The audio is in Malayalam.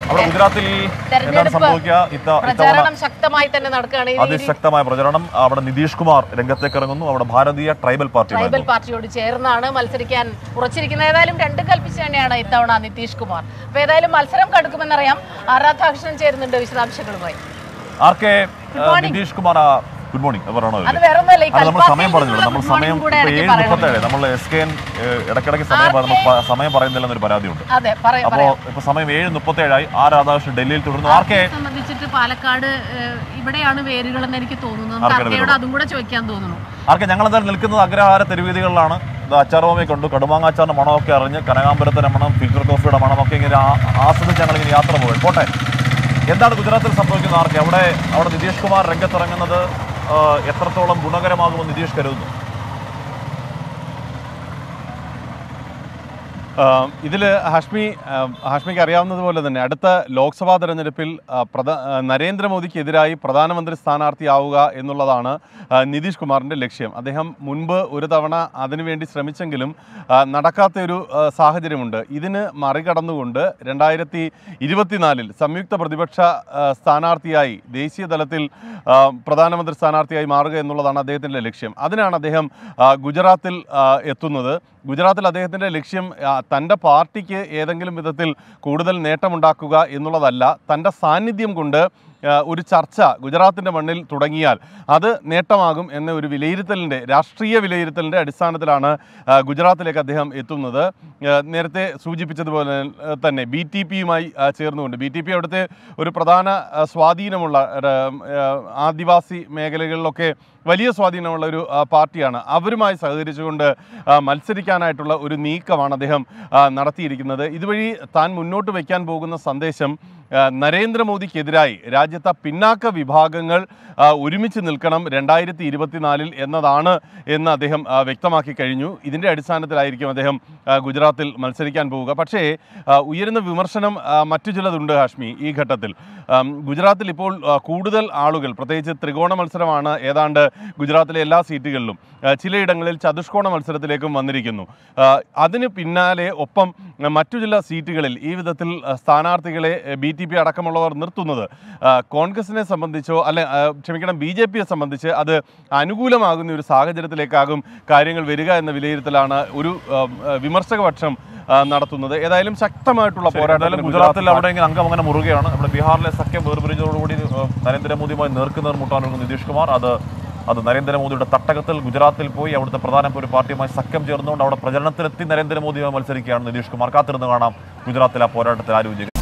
അവിടെ ഗുജറാത്തിൽ എന്താണ് തെരഞ്ഞെടുപ്പ് സംഭവിക്കുക ഇത്ത ഇത്തവണ പ്രചാരണം ശക്തമായി തന്നെ നടക്കുകയാണ് ഈ അതിശക്തമായ പ്രചരണം അവിടെ നിതീഷ് കുമാർ രംഗത്തേക്ക് ഇറങ്ങുന്നു അവിടെ ഭാരതീയ ട്രൈബൽ പാർട്ടി ട്രൈബൽ പാർട്ടിയോട് ചേർന്നാണ് മത്സരിക്കാൻ ഉറച്ചിരിക്കുന്നത് ഏതായാലും രണ്ട് കൽപ്പിച്ച് തന്നെയാണ് ഇത്തവണ നിതീഷ് കുമാർ അപ്പൊ ഏതായാലും മത്സരം കടുക്കുമെന്നറിയാം ആർ രാധാകൃഷ്ണൻ ചേരുന്നുണ്ട് വിശദാംശങ്ങളുമായി R K Nitish Kumar good morning പറയണോ അത് വേറെ ഒന്നല്ല ഈ അത് നമ്മൾ കൽപ്പാത്തിയിൽ സമയം പറഞ്ഞില്ല നിന്നുള്ള നമ്മൾ good morning സമയം കൂടെ ഇപ്പൊ ഇടയ്ക്ക് ഏഴ് പറയണം. മുപ്പത്തേഴ് നമ്മൾ എസ് കെ എൻ ഇടയ്ക്കിടയ്ക്ക് സമയം പറ- നമ്മൾ പ- സമയം പറയുന്നില്ലെന്നൊരു പരാതിയുണ്ട് അതെ പറയാം അപ്പോ ഇപ്പൊ സമയം ഏഴ് മുപ്പത്തേഴായി ആ രാധാകൃഷ്ണൻ ഡൽഹിയിൽ തുടർന്നു ആർ കെ സംബന്ധിച്ചിട്ട് പാലക്കാട് ഏഹ്, ഇവിടെയാണ് വേരുകളെന്ന് എനിക്ക് തോന്നുന്നു നമുക്ക് ആർക്കാണ് അർക്കയോട് അതും കൂടെ ചോദിക്കാൻ തോന്നുന്നു ആർക്കെ ഞങ്ങൾ എന്തായാലും നിൽക്കുന്നത് അഗ്രഹാര തെരുവീതികളിലാണ് ഇത് അച്ചാറുമേ കണ്ടു കടുമാങ്ങാച്ചാറിന്റെ മണമൊക്കെ അറിഞ്ഞ് കനകാമ്പരത്തിന്റെ മണം ഫിൽറ്റർ കോഫിയുടെ മണമൊക്കെ ഇങ്ങനെ ആ- ആസ്വദിച്ച് ഞങ്ങൾ ഇങ്ങനെ യാത്ര പോകും പോട്ടെ എന്താണ് ഗുജറാത്തിൽ സംഭവിക്കുന്നത് ആർക്കെ അവിടെ അവിടെ നിതീഷ് കുമാർ രംഗത്തിറങ്ങുന്നത് ആ, എത്രത്തോളം ഗുണകരമാകുമെന്ന് നിതീഷ് കരുതുന്നു ഇതിൽ ഹാഷ്മി ആ, ഹാഷ്മിക്ക് അറിയാവുന്നതുപോലെ തന്നെ അടുത്ത ലോക്സഭാ തെരഞ്ഞെടുപ്പിൽ ആ, പ്രധാ ആ, നരേന്ദ്രമോദിക്കെതിരായി പ്രധാനമന്ത്രി സ്ഥാനാർത്ഥിയാവുക എന്നുള്ളതാണ് ആ, നിതീഷ് കുമാറിൻ്റെ ലക്ഷ്യം അദ്ദേഹം മുൻപ് ഒരു തവണ അതിനുവേണ്ടി ശ്രമിച്ചെങ്കിലും ആ, നടക്കാത്തൊരു ആ, സാഹചര്യമുണ്ട് ഇതിന് മറികടന്നുകൊണ്ട് രണ്ടായിരത്തി ഇരുപത്തിനാലിൽ സംയുക്ത പ്രതിപക്ഷ ആ, സ്ഥാനാർത്ഥിയായി ദേശീയ തലത്തിൽ ആ, പ്രധാനമന്ത്രി സ്ഥാനാർത്ഥിയായി മാറുക എന്നുള്ളതാണ് അദ്ദേഹത്തിൻ്റെ ലക്ഷ്യം അതിനാണ് അദ്ദേഹം ആ, ഗുജറാത്തിൽ ആ, എത്തുന്നത് ഗുജറാത്തിൽ അദ്ദേഹത്തിൻ്റെ ലക്ഷ്യം ആ, തൻ്റെ പാർട്ടിക്ക് ഏതെങ്കിലും വിധത്തിൽ കൂടുതൽ നേട്ടമുണ്ടാക്കുക എന്നുള്ളതല്ല തൻ്റെ സാന്നിധ്യം കൊണ്ട് ആ, ഒരു ചർച്ച ഗുജറാത്തിൻ്റെ മണ്ണിൽ തുടങ്ങിയാൽ അത് നേട്ടമാകും എന്ന ഒരു വിലയിരുത്തലിൻ്റെ രാഷ്ട്രീയ വിലയിരുത്തലിൻ്റെ അടിസ്ഥാനത്തിലാണ് ആ, ഗുജറാത്തിലേക്ക് അദ്ദേഹം എത്തുന്നത് ആ, നേരത്തെ സൂചിപ്പിച്ചതുപോലെ ആ, തന്നെ ബി ടി പിയുമായി ചേർന്നുകൊണ്ട് ബി ടി പി അവിടുത്തെ ഒരു പ്രധാന ആ, സ്വാധീനമുള്ള ഒരു, ആ, ആദിവാസി മേഖലകളിലൊക്കെ വലിയ സ്വാധീനമുള്ള ഒരു ആ, പാർട്ടിയാണ് അവരുമായി സഹകരിച്ചുകൊണ്ട് ആ, മത്സരിക്കാനായിട്ടുള്ള ഒരു നീക്കമാണ് അദ്ദേഹം ആ, നടത്തിയിരിക്കുന്നത് ഇതുവഴി താൻ മുന്നോട്ട് വയ്ക്കാൻ പോകുന്ന സന്ദേശം ആ, നരേന്ദ്രമോദിക്കെതിരായി രാജ്യത്തെ പിന്നാക്ക വിഭാഗങ്ങൾ ആ, ഒരുമിച്ച് നിൽക്കണം രണ്ടായിരത്തി ഇരുപത്തിനാലിൽ എന്നതാണ് എന്ന് അദ്ദേഹം ആ, വ്യക്തമാക്കി കഴിഞ്ഞു ഇതിൻ്റെ അടിസ്ഥാനത്തിലായിരിക്കും അദ്ദേഹം ആ, ഗുജറാത്തിൽ മത്സരിക്കാൻ പോവുക പക്ഷേ ആ, ഉയരുന്ന വിമർശനം ആ, മറ്റു ചിലതുണ്ട് ഹാഷ്മി ഈ ഘട്ടത്തിൽ ആം, ഗുജറാത്തിൽ ഇപ്പോൾ ആ, കൂടുതൽ ആളുകൾ പ്രത്യേകിച്ച് ത്രികോണ മത്സരമാണ് ഏതാണ്ട് ഗുജറാത്തിലെ എല്ലാ സീറ്റുകളിലും ആ, ചിലയിടങ്ങളിൽ ചതുഷ്കോണ മത്സരത്തിലേക്കും വന്നിരിക്കുന്നു ആ, അതിന് പിന്നാലെ ഒപ്പം ആ, മറ്റു ചില സീറ്റുകളിൽ ഈ വിധത്തിൽ ആ, സ്ഥാനാർത്ഥികളെ ബി ടി പി അടക്കമുള്ളവർ നിർത്തുന്നത് ആ, കോൺഗ്രസിനെ സംബന്ധിച്ചോ അല്ലെ ആ, ക്ഷമിക്കണം ബി ജെ പിയെ സംബന്ധിച്ച് അത് അനുകൂലമാകുന്ന ഒരു സാഹചര്യത്തിലേക്കാകും കാര്യങ്ങൾ വരിക എന്ന വിലയിരുത്തലാണ് ഒരു ആ, ആ, വിമർശകപക്ഷം ആ, നടത്തുന്നത് ഏതായാലും ശക്തമായിട്ടുള്ള ശരി, പോരാട്ടം എന്തായാലും ഗുജറാത്തിൽ അവിടെ ഇങ്ങനെ അംഗം അങ്ങനെ മുറുകയാണ് നമ്മുടെ ബീഹാറിലെ സഖ്യം വേർപിരിഞ്ഞതോടുകൂടി ആ, നരേന്ദ്രമോദിയുമായി നേർക്കുനേർ മുട്ടാനൊരുങ്ങുന്ന നിതീഷ് കുമാർ അത് അത് നരേന്ദ്രമോദിയുടെ തട്ടകത്തിൽ ഗുജറാത്തിൽ പോയി അവിടുത്തെ പ്രധാന ഒരു പാർട്ടിയുമായി സഖ്യം ചേർന്നുകൊണ്ട് അവിടെ പ്രചരണത്തിലെത്തി നരേന്ദ്രമോദിയുമായി മത്സരിക്കുകയാണ് നിതീഷ് കുമാർ കാത്തിരുന്ന് കാണാം ഗുജറാത്തിലെ ആ പോരാട്ടത്തിൽ ആര് വിജയിക്കും